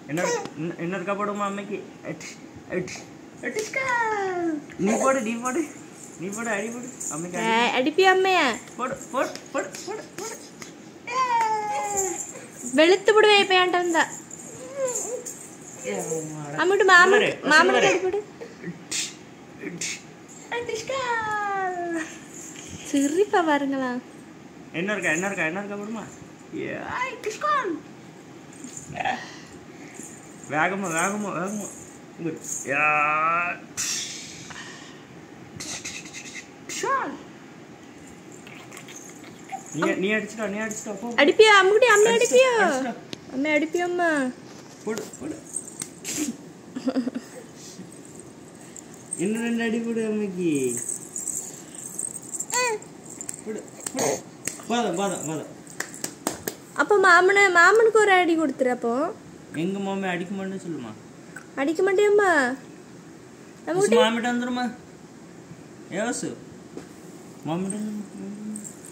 என்ன இன்ன- இன்னொருக்கா போடுமா அம்மைக்கு அடிஷ், அடிஷ், அடிஷ்கா. நீ போடு நீ போடு நீ போடு அடி போடு அம்மைக்கு அடி. ഏ, അടിപ്പിയോ അമ്മയാ போடு போடு போடு போடு போடு വെളുത്തുപിടുവേ ഇപ്പൊ എന്താ ஏ, அம்மாடா. അമ്മോട്ട് മാമൻ ഇവരെ, മാമൻ ഇവരെ. അടിപിട് அடிஷ், அடிஷ், அடிஷ்கா. சிரிப்பா பாருங்களா என்ன இருக்கா என்ன இருக்கா என்ன இருக்கா போடுமா ஏ, ஐ, கிஷ்கான். வேகமா வேகமா வேகமா இங்க இரு. யா. ஷான். நீ நீ அடிச்சிட்டா நீ அடிச்சிட்டா போ അടിപ്പിയോ അമ്മൂട്ടി അമ്മ അടിപ്പിയോ அடிச்சிட்டா. അമ്മ അടിപ്പിയോ അമ്മ போடு போடு இன்னும் ரெண்டு அடி போடு அம்மைக்கு போடு போடு போதும் போதும் போதும் അപ്പൊ മാമന് മാമനുക്ക് ഒരു അടി കൊടുത്തിര അപ്പൊ எங்க மாமி அடிக்க மாட்டேன்னு சொல்லுமா അടിക്ക മാട്ടേ അമ്മ மாமிட்ட வந்துருமா ஏவாசு மாமிட்ட வந்துருமா